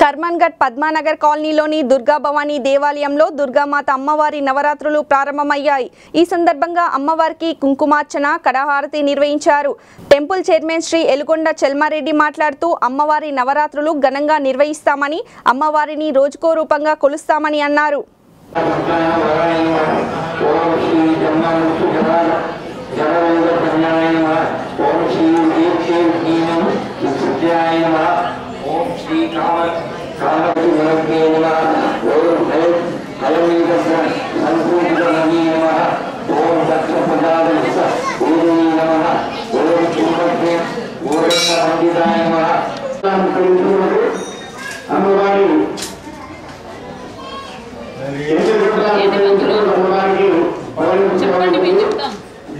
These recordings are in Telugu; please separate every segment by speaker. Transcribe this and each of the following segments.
Speaker 1: కర్మన్ఘట్ పద్మానగర్ కాలనీలోని దుర్గా భవానీ దేవాలయంలో దుర్గామాత అమ్మవారి నవరాత్రులు ప్రారంభమయ్యాయి ఈ సందర్భంగా అమ్మవారికి కుంకుమార్చన కడహారతి నిర్వహించారు టెంపుల్ చైర్మన్ శ్రీ ఎలుగొండ చెల్మారెడ్డి మాట్లాడుతూ అమ్మవారి నవరాత్రులు ఘనంగా నిర్వహిస్తామని అమ్మవారిని రోజుకో రూపంగా కొలుస్తామని అన్నారు
Speaker 2: ఓం శ్రీ జన్మముఖిజనాయ జనవేద కన్యాయ నమః ఓం శ్రీ దీప్తి హీనం విశుద్ధ్యాయ నమః ఓం శ్రీ కామ కామతి వినగ్నే నమః ఓం హై హయమీకస్య సంపూర్ణ నమీ నమః ఓం దక్ష ప్రజాదక్ష పూజనీ నమః ఓం కుంభే గోరంగ పండితాయ నమః అమ్మవారి
Speaker 3: చెప్పండి మేము చెప్తాం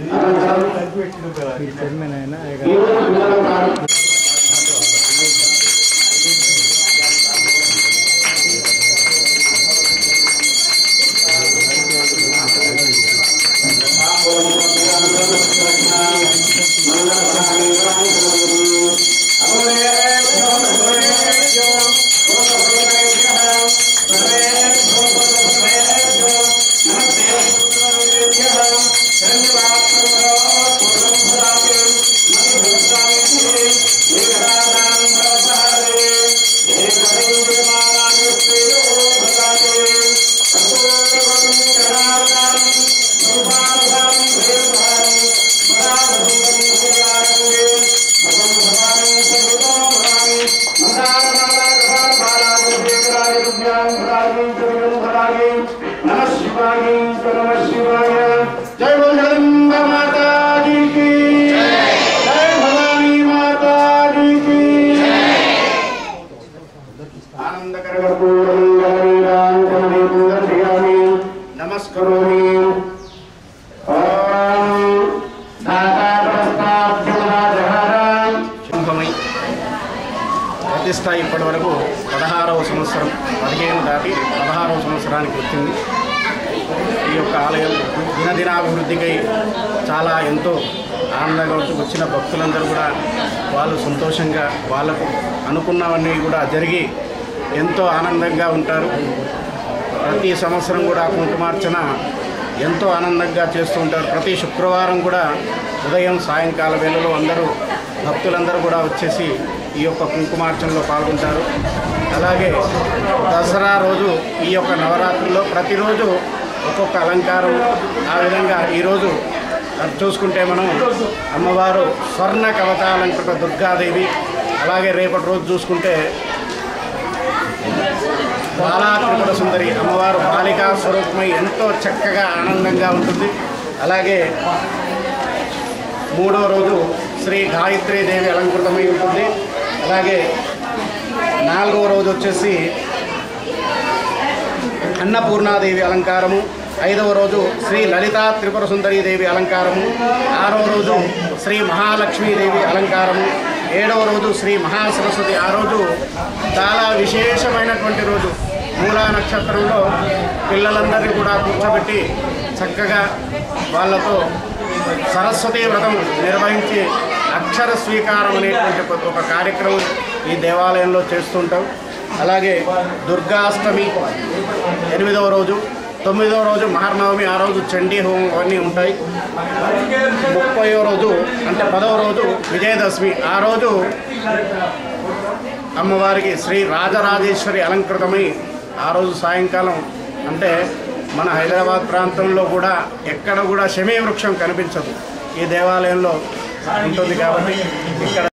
Speaker 2: నమ శివాయ నమ శివాయ జై జగదంబ మాతాజీ కి జై భవానీ మాతాజీ కి ఆనందకరకర్పూరమంగళీరాంగణీపుందర్శయామి నమస్కరోమి ఓం దాతాప్రస్తాభ్యుమాజహారాం
Speaker 4: కుంభమై ప్రతిష్ట ఇప్పటి వరకు పదహారవ సంవత్సరం పదిహేను దాటి పదహారవ సంవత్సరానికి వచ్చింది ఈ యొక్క ఆలయం దినదినాభివృద్ధికై చాలా ఎంతో ఆనందంగా ఉంటూ వచ్చిన భక్తులందరూ కూడా వాళ్ళు సంతోషంగా వాళ్ళకు అనుకున్నవన్నీ కూడా జరిగి ఎంతో ఆనందంగా ఉంటారు ప్రతి సంవత్సరం కూడా కుంకుమార్చన ఎంతో ఆనందంగా చేస్తూ ఉంటారు ప్రతి శుక్రవారం కూడా ఉదయం సాయంకాల వేళలో అందరూ భక్తులందరూ కూడా వచ్చేసి ఈ యొక్క కుంకుమార్చనలో పాల్గొంటారు అలాగే దసరా రోజు ఈ యొక్క నవరాత్రుల్లో ప్రతిరోజు ఒక్కొక్క అలంకారం ఆ విధంగా ఈరోజు అది చూసుకుంటే మనం అమ్మవారు స్వర్ణ కవచాలంకృత దుర్గాదేవి అలాగే రేపటి రోజు చూసుకుంటే బాలా త్రిపుర సుందరి అమ్మవారు బాలికా స్వరూపమై ఎంతో చక్కగా ఆనందంగా ఉంటుంది అలాగే మూడో రోజు శ్రీ గాయత్రీదేవి అలంకృతమై ఉంటుంది అలాగే నాలుగవ రోజు వచ్చేసి అన్నపూర్ణాదేవి అలంకారము ఐదవ రోజు శ్రీ లలితా త్రిపుర సుందరీదేవి అలంకారము ఆరవ రోజు శ్రీ మహాలక్ష్మీదేవి అలంకారము ఏడవ రోజు శ్రీ మహాసరస్వతి ఆ రోజు చాలా విశేషమైనటువంటి రోజు మూలా నక్షత్రంలో పిల్లలందరినీ కూడా కూర్చోబెట్టి చక్కగా వాళ్ళతో సరస్వతి వ్రతం నిర్వహించి అక్షర స్వీకారం అనేటువంటి ఒక- ఒక కార్యక్రమం ఈ దేవాలయంలో చేస్తుంటాం అలాగే దుర్గాష్టమి ఎనిమిదవ రోజు తొమ్మిదవ రోజు మహర్నవమి ఆ రోజు చండీ హోమం అవన్నీ ఉంటాయి ముప్పయో రోజు అంటే పదవ రోజు విజయదశమి ఆ రోజు అమ్మవారికి శ్రీ రాజరాజేశ్వరి అలంకృతమై ఆ రోజు సాయంకాలం అంటే మన హైదరాబాద్ ప్రాంతంలో కూడా ఎక్కడ కూడా శమీ వృక్షం కనిపించదు ఈ దేవాలయంలో ఉంటుంది కాబట్టి ఇక్కడ